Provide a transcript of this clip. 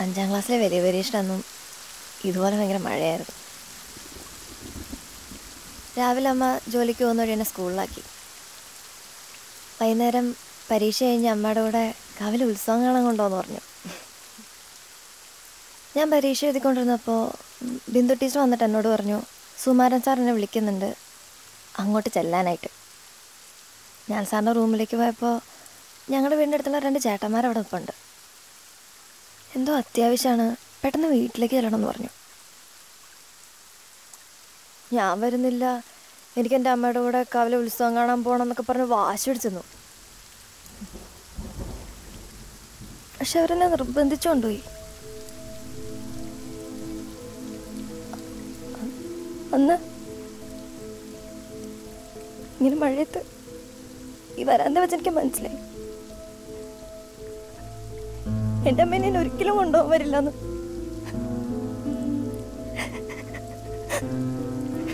അഞ്ചാം ക്ലാസ്സിലെ വലിയ പരീക്ഷ അന്നും ഇതുപോലെ ഭയങ്കര മഴയായിരുന്നു രാവിലെ അമ്മ ജോലിക്ക് പോകുന്ന വഴി എന്നെ സ്കൂളിലാക്കി വൈകുന്നേരം പരീക്ഷ കഴിഞ്ഞ് അമ്മയുടെ കൂടെ കാവിലെ ഉത്സവം കാണാൻ കൊണ്ടുപോകുന്നു പറഞ്ഞു ഞാൻ പരീക്ഷ എഴുതിക്കൊണ്ടിരുന്നപ്പോൾ ഉം, ബിന്ദു ടീച്ചർ വന്നിട്ട് എന്നോട് പറഞ്ഞു സുമാരൻ സാർ എന്നെ വിളിക്കുന്നുണ്ട് അങ്ങോട്ട് ചെല്ലാനായിട്ട് ഞാൻ സാറിൻ്റെ റൂമിലേക്ക് പോയപ്പോൾ ഞങ്ങളുടെ വീടിൻ്റെ അടുത്തുള്ള രണ്ട് ചേട്ടന്മാർ അവിടെ നിൽപ്പുണ്ട് എന്തോ അത്യാവശ്യമാണ് പെട്ടെന്ന് വീട്ടിലേക്ക് ചെല്ലണമെന്ന് പറഞ്ഞു ഞാൻ വരുന്നില്ല എനിക്ക് എൻ്റെ അമ്മയുടെ കൂടെ കവല ഉത്സവം കാണാൻ പോകണം എന്നൊക്കെ പറഞ്ഞ് വാശി പിടിച്ചെന്നു പക്ഷെ അവരെന്നെ നിർബന്ധിച്ചുകൊണ്ടുപോയി അന്ന് ഇങ്ങനെ മഴയത്ത് ഈ വരാന്ത വെച്ച് എനിക്ക് മനസ്സിലായി എൻ്റെ അമ്മ എന്നെ ഒരിക്കലും കൊണ്ടുപോകാൻ വരില്ലെന്ന്